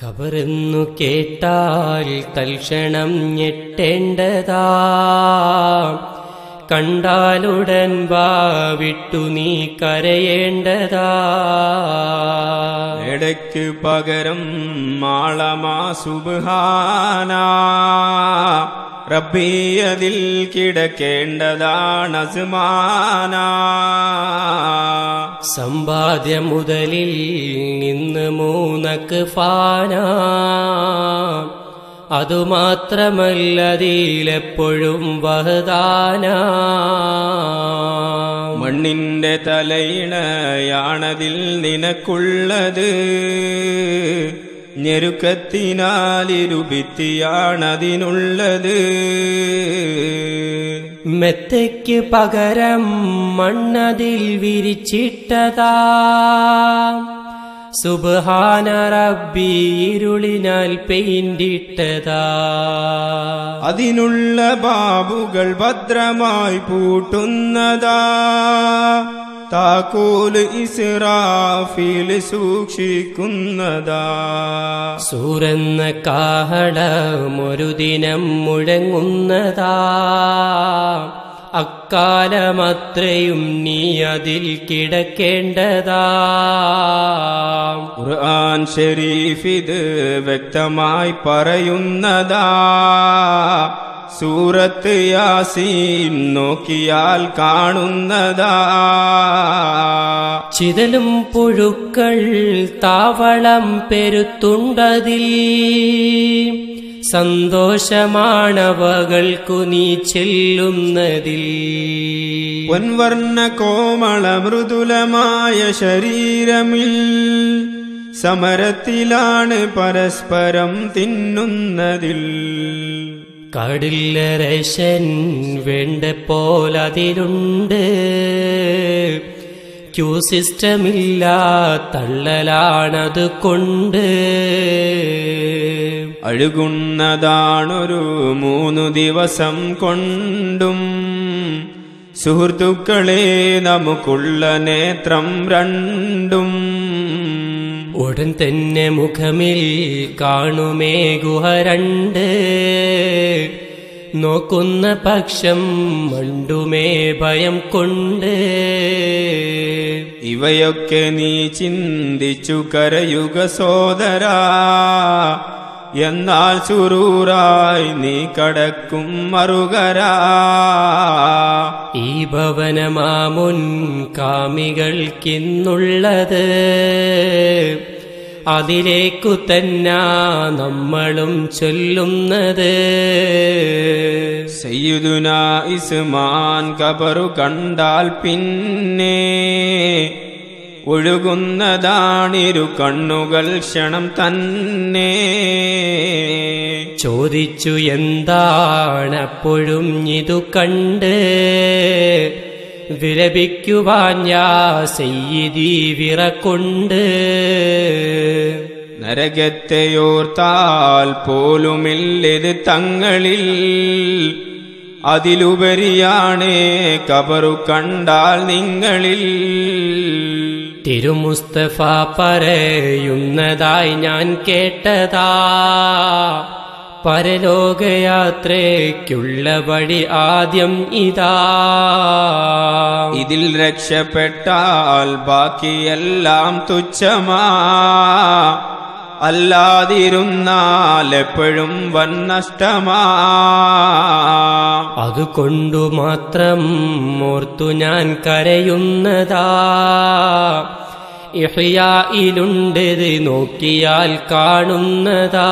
ഖബറെന്നു കേട്ടാൽ തൽക്ഷണം ഞെട്ടേണ്ടതാ കണ്ടാലുടൻ വാ വിട്ടു നീ കരയേണ്ടതാ ഇടയ്ക്ക് പകരം മാളമാ സുബാന റബ്ബിയതിൽ കിടക്കേണ്ടതാണ് അസ്മാന സമ്പാദ്യ മുതലിൽ നിന്ന് മൂന്നക്ക് ഫാന അതുമാത്രമല്ലതിലെപ്പോഴും വഹദാന മണ്ണിന്റെ തലയിണയാണതിൽ നിനക്കുള്ളത് ഞെരുക്കത്തിനാലിരുഭിത്തിയാണതിനുള്ളത് മെത്തയ്ക്ക് പകരം മണ്ണതിൽ വിരിച്ചിട്ടതാ സുബഹാന റബ്ബി ഇരുളിനാൽ പെയിന്റിട്ടതാ അതിനുള്ള ബാബുകൾ ഭദ്രമായി പൂട്ടുന്നതാ താക്കോല് ഇസ്രാഫിൽ സൂക്ഷിക്കുന്നതാ സൂരെന്ന കാഹടമൊരു ദിനം മുഴങ്ങുന്നതാ അക്കാലമത്രയും നീ അതിൽ കിടക്കേണ്ടതാ ഖുർആൻ ഷരീഫ് ഇത് വ്യക്തമായി പറയുന്നതാ സൂറത്ത് യാസീൻ നോക്കിയാൽ കാണുന്നതാ ചിതലും പുഴുക്കൾ താവളം പെരുത്തുണ്ടതിൽ സന്തോഷമാണവകൾക്കു നീ ചെല്ലുന്നതിൽ പൊൻവർണ്ണ കോമള മൃദുലമായ ശരീരമിൽ സമരത്തിലാണ് പരസ്പരം തിന്നുന്നതിൽ കടില്ലരശൻ വേണ്ട പോലതിലുണ്ട് ക്യൂ സിസ്റ്റമില്ല തള്ളലാണത് കൊണ്ട് അഴുകുന്നതാണൊരു മൂന്നു ദിവസം കൊണ്ടും സുഹൃത്തുക്കളെ നമുക്കുള്ള നേത്രം രണ്ടും ഉടൻ തന്നെ മുഖമിൽ കാണുമേ ഗുഹ രണ്ട് നോക്കുന്ന പക്ഷം മണ്ടുമേ ഭയം കൊണ്ട് ഇവയൊക്കെ നീ ചിന്തിച്ചു കരയുക സോദരാ എന്നാൽ സുറൂറായി നീ കടക്കും മറുകരാ ഈ ഭവനമാമുൻ കാമികൾക്കിന്നുള്ളത് അതിലേക്കു തന്നെ നമ്മളും ചൊല്ലുന്നത് സയ്യിദുന ഇസ്മാൻ കബറു കണ്ടാൽ പിന്നെ ഒഴുകുന്നതാണിരു കണ്ണുകൾ ക്ഷണം തന്നെ ചോദിച്ചു എന്താണപ്പോഴും ഇതു കണ്ട് വിലപിക്കുവാൻ ഞാ സെയ്തി വിറക്കൊണ്ട് നരകത്തെയോർത്താൽ പോലുമില്ലത് തങ്ങളിൽ അതിലുപരിയാണേ കബറു കണ്ടാൽ നിങ്ങളിൽ തിരുമുസ്തഫ പറയുന്നതായി ഞാൻ കേട്ടതാ പരലോകയാത്രയ്ക്കുള്ള വഴി ആദ്യം ഇതാ ഇതിൽ രക്ഷപ്പെട്ടാൽ ബാക്കിയെല്ലാം തുച്ഛമാ അല്ലാതിരുന്നാൽ എപ്പോഴും വൻ നഷ്ടമാ അതുകൊണ്ടു മാത്രം ഓർത്തു ഞാൻ കരയുന്നതാ ഇഹ്യായിലുണ്ടത് നോക്കിയാൽ കാണുന്നതാ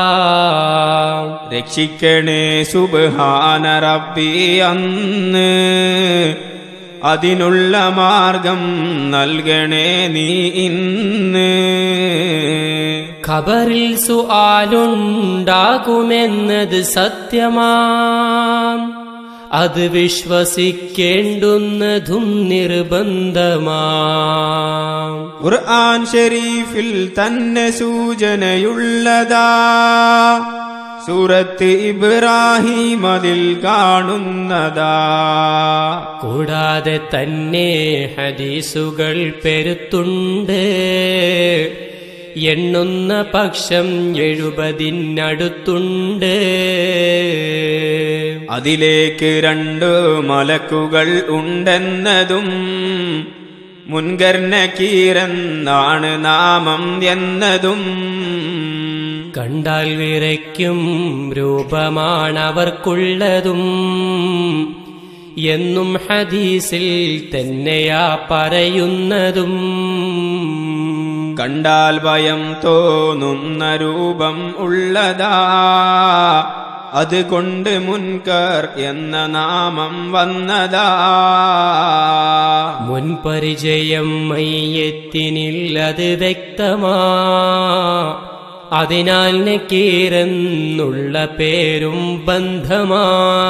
രക്ഷിക്കണേ സുബ്ഹാന റബ്ബി അന്ന് അതിനുള്ള മാർഗം നൽകണേ നീ ഇന്ന് ഖബറിൽ സുആലുണ്ടാകുമെന്നത് സത്യമാം അത് വിശ്വസിക്കേണ്ടുന്നതും നിർബന്ധമാം ഖുർആൻ ഷരീഫിൽ തന്നെ സൂചനയുള്ളതാ സൂറത്ത് ഇബ്രാഹിം അതിൽ കാണുന്നതാ കൂടാതെ തന്നെ ഹദീസുകൾ പെരുത്തുണ്ട് എണ്ണുന്ന പക്ഷം എഴുപതിനടുത്തുണ്ട് അതിലേക്ക് രണ്ട് മലക്കുകൾ ഉണ്ടെന്നതും മുൻകർ നക്കീരെന്നാണ് നാമം എന്നതും കണ്ടാൽ വിറയ്ക്കും രൂപമാണവർക്കുള്ളതും എന്നും ഹദീസിൽ തന്നെയാ പറയുന്നതും കണ്ടാൽ ഭയം തോന്നുന്ന രൂപം ഉള്ളതാ അതുകൊണ്ട് മുൻകർ എന്ന നാമം വന്നതാ മുൻപരിചയം മയ്യത്തിനില്ലത് വ്യക്തമാ അതിനാൽ നക്കീരെന്നുള്ള പേരും ബന്ധമാ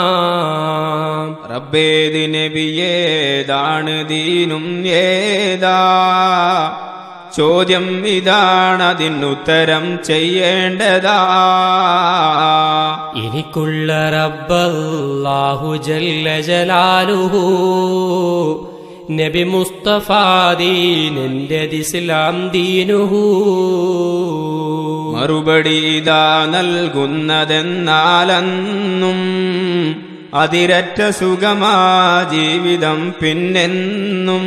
റബ്ബേത് നബിയേതാണ് ദീനും ഏതാ ചോദ്യം ഇതാണതിനുത്തരം ചെയ്യേണ്ടതാ എനിക്കുള്ള റബ്ബല്ലാഹു ജല്ല ജലാലുഹു നബി മുസ്തഫാദീനെന്റെ ഇസ്ലാം ദീനുഹു മറുപടി ഇതാ നൽകുന്നതെന്നാലെന്നും അതിരറ്റ സുഖമാ ജീവിതം പിന്നെന്നും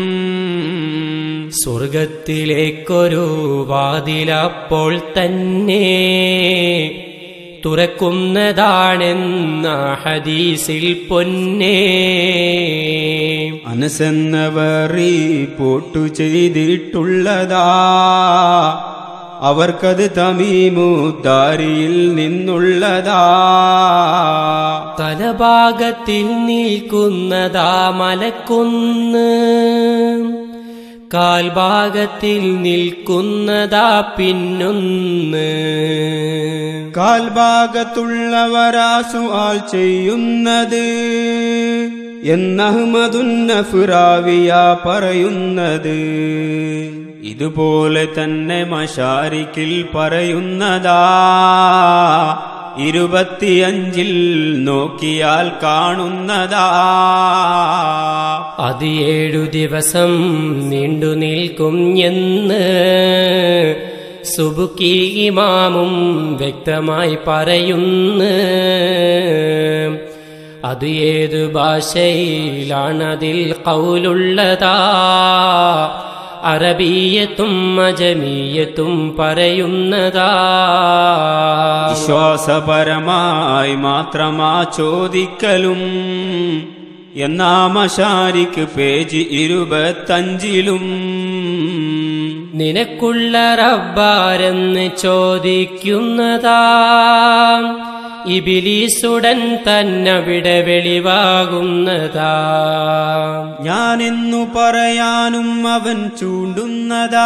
സ്വർഗത്തിലേക്കൊരു വാതിലപ്പോൾ തന്നെ തുറക്കുന്നതാണെന്ന ഹദീസിൽ പൊന്നേ അനസെന്നവർ പോട്ടു ചെയ്തിട്ടുള്ളതാ അവർക്കത് തമീമുദ്ദാരിയിൽ നിന്നുള്ളതാ തലഭാഗത്തിൽ നിൽക്കുന്നതാ മലക്കുന്ന് കാൽഭാഗത്തിൽ നിൽക്കുന്നതാ പിന്നൊന്ന് കാൽഭാഗത്തുള്ളവരാ സുആൽ ചെയ്യുന്നത് എന്നഹ്മദുന്നഫുറാവിയ പറയുന്നത് ഇതുപോലെ തന്നെ മഷാരിക്കിൽ പറയുന്നതാ ഇരുപത്തിയഞ്ചിൽ നോക്കിയാൽ കാണുന്നതാ അത് ഏഴു ദിവസം നീണ്ടു നിൽക്കും എന്ന് സുബുക്കി ഇമാമും വ്യക്തമായി പറയുന്നു അത് ഏതു ഭാഷയിലാണതിൽ കൗലുള്ളതാ അറബീയത്തും അജമീയത്തും പറയുന്നതാ വിശ്വാസപരമായി മാത്രമാ ചോദിക്കലും എന്നാ മഷാരിക്ക് പേജ് ഇരുപത്തഞ്ചിലും നിനക്കുള്ള റബ്ബാരെന്ന് ചോദിക്കുന്നതാ ഇബിലീസുടൻ തന്നവിടെ വെളിവാകുന്നതാ ഞാനെന്നു പറയാനും അവൻ ചൂണ്ടുന്നതാ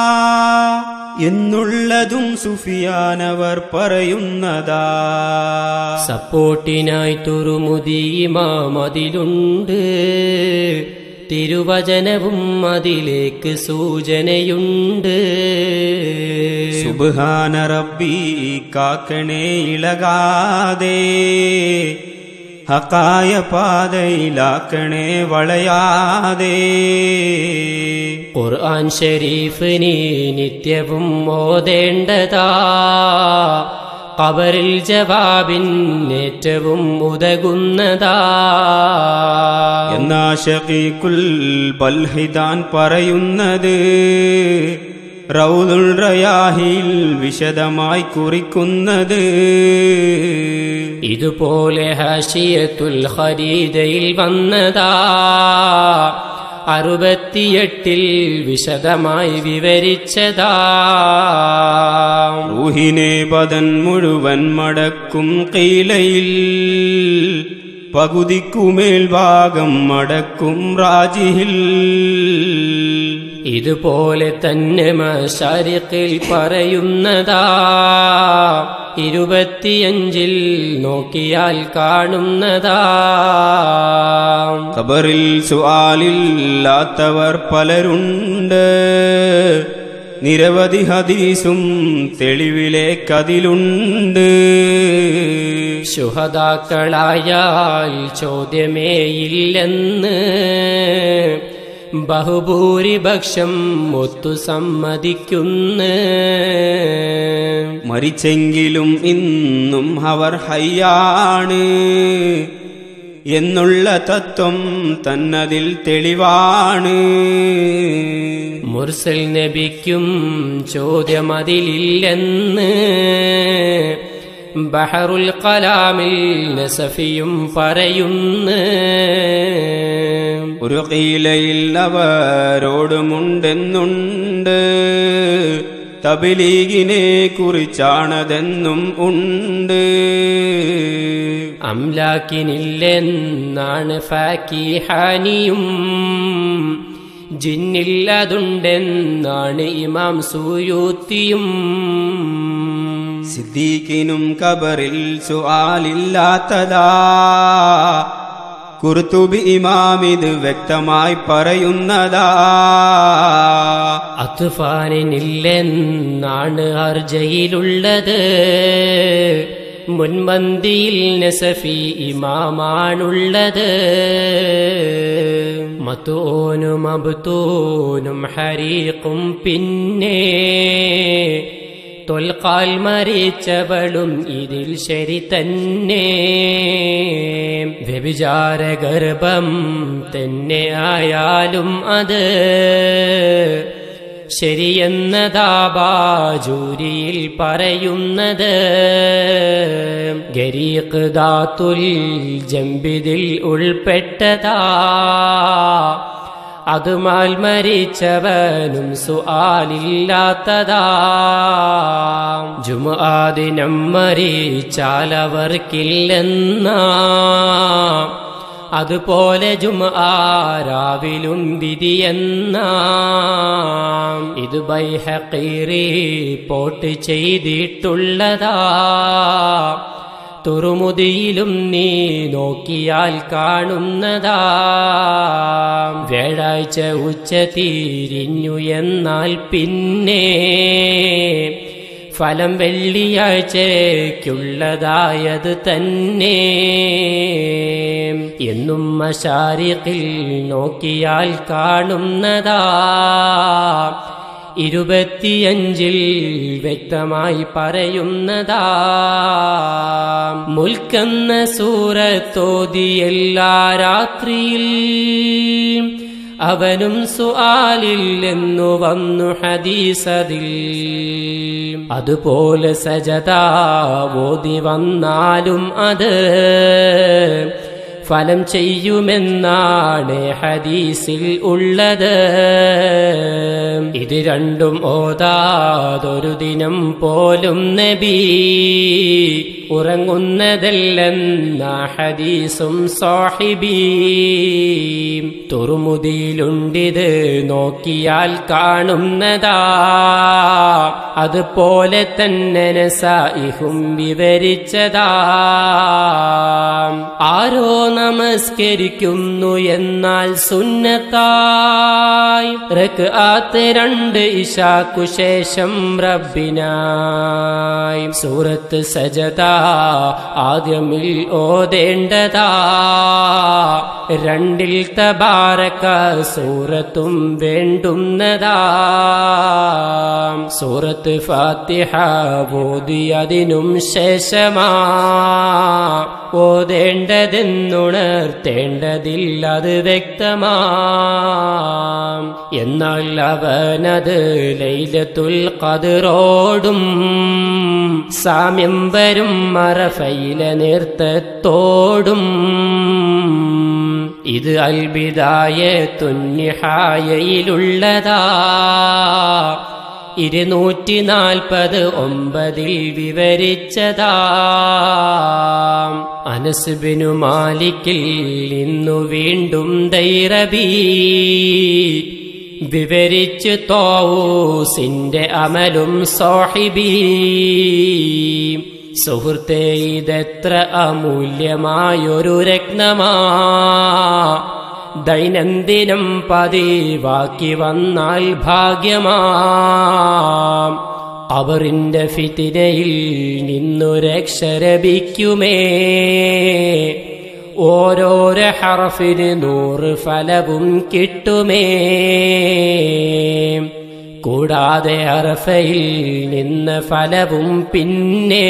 എന്നുള്ളതും സുഫിയാനവർ പറയുന്നതാ സപ്പോർട്ടിനായി തുറുമുദീമാം അതിലുണ്ട് തിരുവചനവും അതിലേക്ക് സൂചനയുണ്ട് സുബ്ഹാന റബ്ബി കാക്കണേ ഇളകാതെ ഹക്കായ പാതയിലാക്കണേ വളയാതെ ഖുർആൻ ഷരീഫ് നീ നിത്യവും ഓതേണ്ടതാ കബറിൽ ജവാബിന്നേറ്റവും ഉതകുന്നതാ എന്നാ ഷഖീഖുൽ ബൽഹിദാൻ പറയുന്നത് റൗദുൽ റയാഹിൽ വിശദമായി കുറിക്കുന്നത് ഇതുപോലെ ഹാഷിയത്തുൽ ഖരീദയിൽ വന്നതാ അറുപത്തിയെട്ടിൽ വിശദമായി വിവരിച്ചതാ റൂഹിനെ പദൻ മുഴുവൻ മടക്കും കീലയിൽ പകുതിക്കുമേൽ ഭാഗം മടക്കും റാജിഹിൽ ഇതുപോലെ തന്നെ മശാരിക്കിൽ പറയുന്നതാ ഇരുപത്തിയഞ്ചിൽ നോക്കിയാൽ കാണുന്നതാ ഖബറിൽ സുആലില്ലാത്തവർ പലരുണ്ട് നിരവധി ഹദീസും തെളിവിലേക്കതിലുണ്ട് ശുഹതാക്കളായാൽ ചോദ്യമേ ഇല്ലെന്ന് ബഹുഭൂരിപക്ഷം ഒത്തു സമ്മതിക്കുന്നു മരിച്ചെങ്കിലും ഇന്നും അവർ ഹയ്യാണ് എന്നുള്ള തത്വം തന്നതിൽ തെളിവാണ് മുർസൽ നബിക്കും ചോദ്യമതിലില്ലെന്ന് ബഹറുൽ കലാമിൽ നസഫിയും പറയുന്നു ഒരു കീലയിൽ അവരോടുമുണ്ടെന്നുണ്ട് തബിലീഗിനെ കുറിച്ചാണതെന്നും ഉണ്ട് അംലാക്കിനില്ലെന്നാണ് ഫാക്കിഹാനിയും ജിന്നില്ലതുണ്ടെന്നാണ് ഇമാം സൂയൂത്തിയും സിദ്ദീഖിനും കബറിൽ സുആലില്ലാത്തതാ കുർത്തുബി ഇമാം ഇത് വ്യക്തമായി പറയുന്നതാ അത്ഫാനിനില്ലെന്നാണ് അർജയിലുള്ളത് മുൻപന്തിയിൽ നസഫി ഇമാമാണുള്ളത് മത്തോനും അബ്തൂനും ഹരീഖും പിന്നെ തൊൽക്കാൽ മരിച്ചവളും ഇതിൽ ശരി തന്നെ വ്യഭിചാര ഗർഭം തന്നെ ആയാലും അത് ശരിയെന്നതാ ബാജൂരിയിൽ പറയുന്നത് ഗരീഖ് ദാത്തുൽ ജംബിതിൽ ഉൾപ്പെട്ടതാ അതുമാൽ മരിച്ചവനും സുആലില്ലാത്തതാ ജുമാദിനം മരിച്ചാലവർക്കില്ലെന്നാ അതുപോലെ ജുമാരാവിലും വിധിയെന്ന ഇത് ബൈഹീറി പോട്ട് ചെയ്തിട്ടുള്ളതാ തുറുമുതിയിലും നീ നോക്കിയാൽ കാണുന്നതാ വ്യാഴാഴ്ച ഉച്ച തീരിഞ്ഞു എന്നാൽ പിന്നെ ഫലം വെള്ളിയാഴ്ചയ്ക്കുള്ളതായത് തന്നെ എന്നും മശാരിക്കിൽ നോക്കിയാൽ കാണുന്നതാ ഇരുപത്തിയഞ്ചിൽ വ്യക്തമായി പറയുന്നതാ മുൽക്കെന്ന സൂറത്തോതി എല്ലാ രാത്രിയിൽ അവനും സുആലില്ലെന്നു വന്നു ഹദീസതിൽ അതുപോലെ സജതാ ഓതി വന്നാലും അത് ഫലം ചെയ്യുമെന്നാണ് ഹദീസിൽ ഉള്ളത് ഇത് രണ്ടും ഓതാതൊരു ദിനം പോലും നബി ഉറങ്ങുന്നതല്ലെന്ന ഹദീസും സാഹിബി തുറുമുതിയിലുണ്ടിത് നോക്കിയാൽ കാണുന്നതാ അതുപോലെ തന്നെ നസായിഹും വിവരിച്ചതാ ആരോ നമസ്കരിക്കുന്നു എന്നാൽ സുന്നത്തായി റക്ആത്ത് രണ്ട് ഇശാക്കു ശേഷം റബ്ബിനായി സൂറത്ത് സജദ ആദ്യമിൽ ഓതേണ്ടതാ രണ്ടിൽ തബാരക സൂറത്തും വേണ്ടുന്നതാ സൂറത്ത് ഫാത്തിഹ ഓതി അതിനും ശേഷമാ ഓതേണ്ടതെന്നുണർത്തേണ്ടതില്ലത് വ്യക്തമാ എന്നാൽ അവനത് ലൈലത്തുൽ കതിറോടും സാമ്യം വരും മറഫയില നിർത്തത്തോടും ഇത് അൽബിദായ തുന്യഹായയിലുള്ളതാ ഇരുന്നൂറ്റി നാൽപ്പത് ഒമ്പതിൽ വിവരിച്ചതാ അനസ്ബിനു മാലിക്കിൽ ഇന്നു വീണ്ടും ദൈറബി വിവരിച്ചു തോസിന്റെ അമലും സോഹിബി സുഹൃത്തെ ഇതെത്ര അമൂല്യമായൊരു രത്നമാ ദൈനംദിനം പതിവാക്കി വന്നാൽ ഭാഗ്യമാം അവറിന്റെ ഫിത്തിനയിൽ നിന്നു രക്ഷ ലഭിക്കുമേ ഓരോരോ ഹറഫിന് നൂറ് ഫലവും കിട്ടുമേ കൂടാതെ അറഫയിൽ നിന്ന് ഫലവും പിന്നെ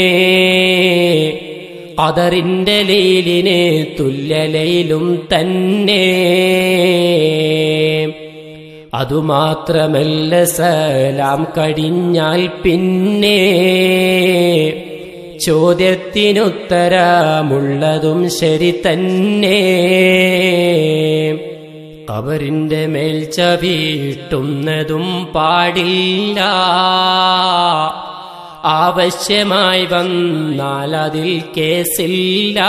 അതറിന്റെ ലൈലിന് തുല്യലയിലും തന്നെ അതുമാത്രമല്ല സലാം കഴിഞ്ഞാൽ പിന്നെ ചോദ്യത്തിനുത്തരമുള്ളതും ശരി തന്നെ കബറിന്റെ മേൽ ചവിട്ടുന്നതും പാടില്ല ആവശ്യമായി വന്നാൽ അതിൽ കേസില്ല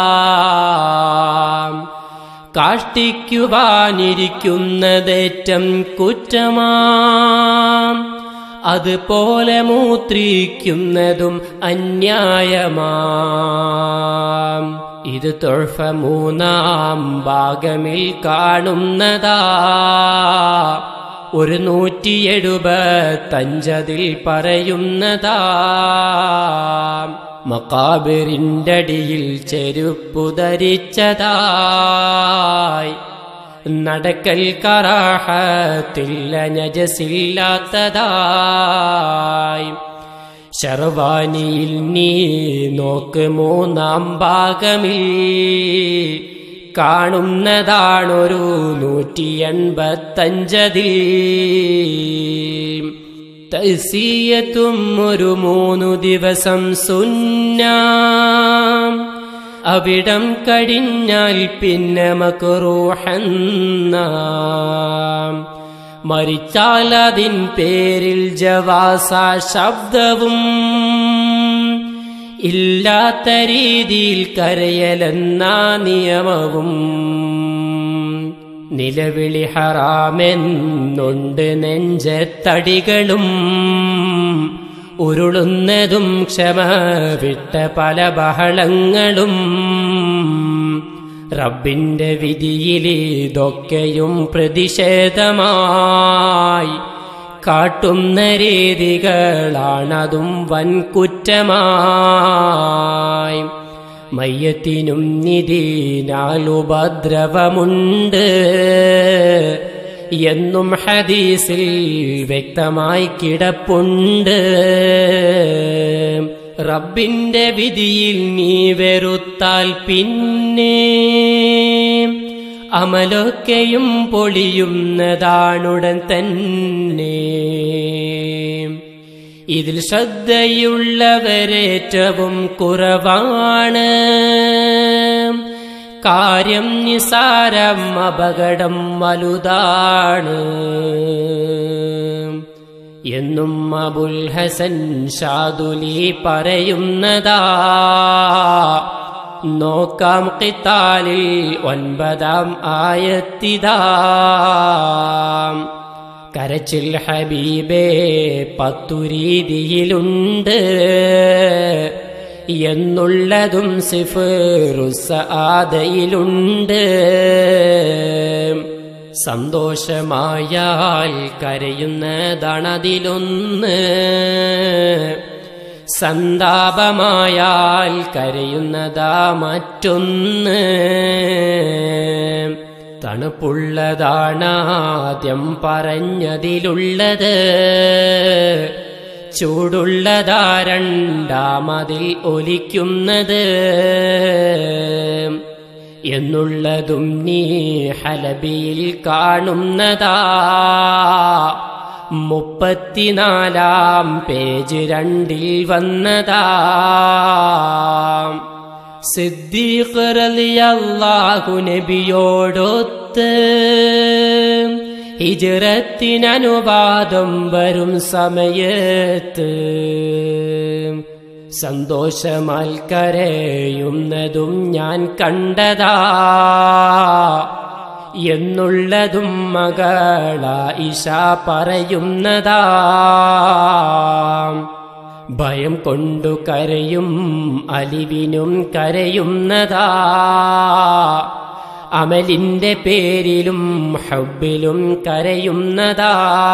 കാഷ്ടിക്കുവാനിരിക്കുന്നതേറ്റം കുറ്റമാം അതുപോലെ മൂത്രിക്കുന്നതും അന്യായമാം ഇത് തൊഴഫ മൂന്നാം ഭാഗമിൽ കാണുന്നതാ ഒരു നൂറ്റി എഴുപത്തഞ്ചതിൽ പറയുന്നതാ മക്കാബിറിന്റെ അടിയിൽ ചെരുപ്പു ധരിച്ചതായി നടക്കൽ കറാഹത്തില്ല നജസില്ലാത്തതായി ശർവാനിയിൽ നീ നോക്ക് മൂന്നാം ഭാഗമിൽ കാണുന്നതാണൊരു നൂറ്റി എൺപത്തഞ്ചതിൽ തസീയത്തും ഒരു മൂന്നു ദിവസം സുന്നാം അവിടം കഴിഞ്ഞാൽ പിന്നെ മക്രൂഹന്ന മരിച്ചാൽ അതിൻ പേരിൽ ജവാസ ശബ്ദവും ഇല്ലാത്ത രീതിയിൽ കരയലെന്ന നിയമവും നിലവിളി ഹറാമെന്നുണ്ട് നെഞ്ചത്തടികളും ഉരുളുന്നതും ക്ഷമ വിട്ട പല ബഹളങ്ങളും റബ്ബിന്റെ വിധിയിലിതൊക്കെയും പ്രതിഷേധമായി കാട്ടുന്ന രീതികളാണതും വൻ കുറ്റമായി മയ്യത്തിനും നിധിനാൽ ഉപദ്രവമുണ്ട് എന്നും ഹദീസിൽ വ്യക്തമായി കിടപ്പുണ്ട് റബ്ബിന്റെ വിധിയിൽ നീ വെറുത്താൽ പിന്നെ അമലൊക്കെയും പൊളിയുന്നതാണുടൻ തന്നെ ഇതിൽ ശ്രദ്ധയുള്ളവരേറ്റവും കുറവാണ് കാര്യം നിസാരം അപകടം വലുതാണ് എന്നും അബുൽ ഹസൻ ഷാദുലി പറയുന്നതാ നോക്കാം കിത്താലിൽ ഒൻപതാം ആയത്തിതാ കരച്ചിൽ ഹബീബേ പത്തു രീതിയിലുണ്ട് എന്നുള്ളതും സിഫറുസ ആദയിലുണ്ട് സന്തോഷമായാൽ കരയുന്നതണതിലൊന്ന് സന്താപമായാൽ കരയുന്നതാ മറ്റൊന്ന് തണുപ്പുള്ളതാണാദ്യം പറഞ്ഞതിലുള്ളത് ചൂടുള്ളതാ രണ്ടാമതിൽ ഒലിക്കുന്നത് എന്നുള്ളതും നീ ഹലബിയിൽ കാണുന്നതാ മുപ്പത്തിനാലാം പേജ് രണ്ടിൽ വന്നതാ സിദ്ദീഖ് റളിയല്ലാഹു നബിയോടൊത്ത് ഹിജറത്തിനനുവാദം വരും സമയത്ത് സന്തോഷമാൽ കരയുന്നതും ഞാൻ കണ്ടതാ എന്നുള്ളതും മകള ഇഷ പറയുന്നതാ ഭയം കൊണ്ടു കരയും അലിവിനും കരയുന്നതാ അമലിന്റെ പേരിലും ഹബ്ബിലും കരയുന്നതാ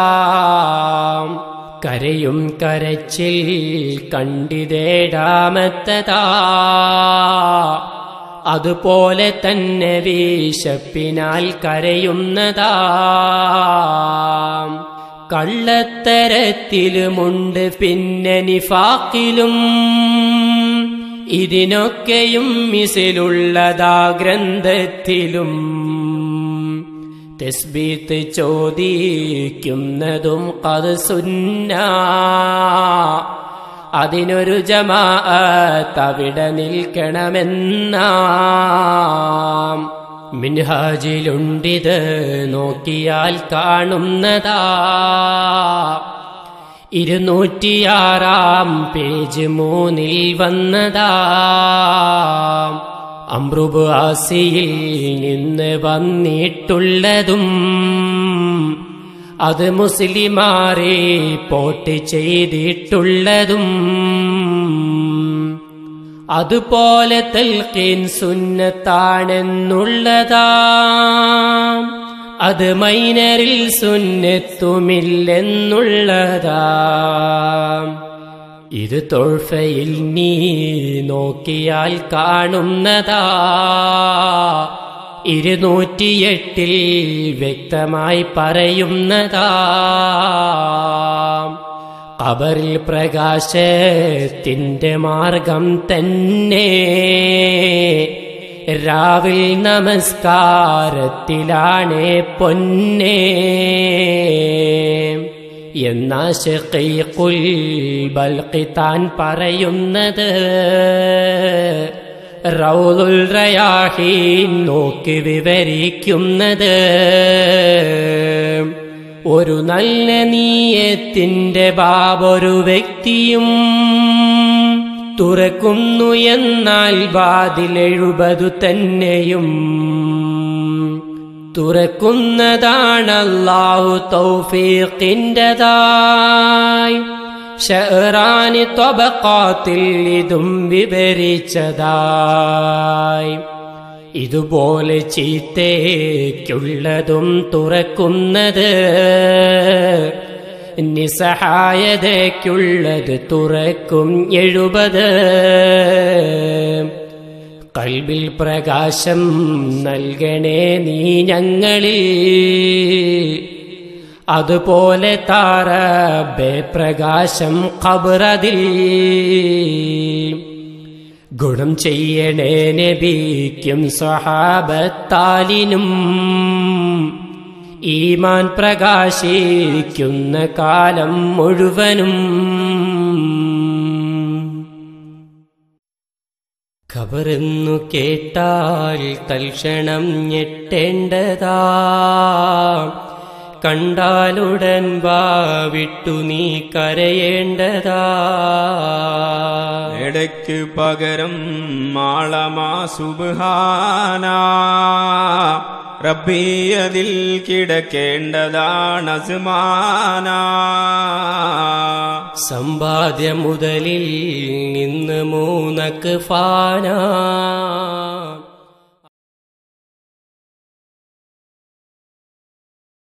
കരയും കരച്ചിൽ കണ്ടിതേടാമത്തതാ അതുപോലെ തന്നെ വിശപ്പിനാൽ കരയുന്നതാം കള്ളത്തരത്തിലുമുണ്ട് പിന്നെ നിഫാക്കിലും ഇതിനൊക്കെയും മിസിലുള്ളതാ ഗ്രന്ഥത്തിലും തസ്ബീത്ത് ചോദിക്കുന്നതും കത് സുന്ന അതിനൊരു ജമാഅത്ത് അവിടെ നിൽക്കണമെന്നാം മിൻഹാജിലുണ്ടിത് നോക്കിയാൽ കാണുന്നതാ ഇരുന്നൂറ്റിയാറാം പേജ് മൂന്നിൽ വന്നതാ അമ്രുബ് ആസിയിൽ നിന്ന് വന്നിട്ടുള്ളതും അത് മുസ്ലിമാരെ പോട്ട് ചെയ്തിട്ടുള്ളതും അതുപോലെ തൽക്കീൻ സുന്നത്താണെന്നുള്ളതാ അത് മൈനറിൽ സുന്നത്തുമില്ലെന്നുള്ളതാ ഇത് തൊഴ്ഫയിൽ നീ നോക്കിയാൽ കാണുന്നതാ ഇരുന്നൂറ്റിയെട്ടിൽ വ്യക്തമായി പറയുന്നതാ കബറിൽ പ്രകാശത്തിന്റെ മാർഗം തന്നെ രാവിൽ നമസ്കാരത്തിലാണ് പൊന്നേ എന്നാ ഷക്കീഖുൽ ബൽഖി താൻ പറയുന്നത് റൗലുൽ റയാഹീൻ നോക്കി വിവരിക്കുന്നത് ഒരു നല്ല നീയത്തിന്റെ ബാബൊരു വ്യക്തിയും തുറക്കുന്നു എന്നാൽ ബാതിലെഴുപതു തന്നെയും തുറക്കുന്നതാണ് അല്ലാഹു തൗഫീഖിൻ്റെതായി ഷഹറാനി തൊബക്കാത്തിൽ ഇതും വിവരിച്ചതായി ഇതുപോലെ ചീത്തേക്കുള്ളതും തുറക്കുന്നത് നിസ്സഹായതയ്ക്കുള്ളത് തുറക്കും എഴുപത് കൽബിൽ പ്രകാശം നൽകണേ നീ ഞങ്ങളിൽ അതുപോലെ താറബേ പ്രകാശം ഖബറതിൽ ഗുണം ചെയ്യണേ നബിക്കും സ്വഹാബത്താലിനും ഈമാൻ പ്രകാശിക്കുന്ന കാലം മുഴുവനും ഖബറെന്നു കേട്ടാൽ തൽക്ഷണം ഞെട്ടേണ്ടതാ കണ്ടാലുടൻ വാ വിട്ടു നീ കരയേണ്ടതാ ഇടയ്ക്ക് പകരം മാളമാ സുബാന റബ്ബിയതിൽ കിടക്കേണ്ടതാണ് അസ്മാന സമ്പാദ്യ മുതലിൽ നിന്ന് മൂന്നക്ക് ഫാന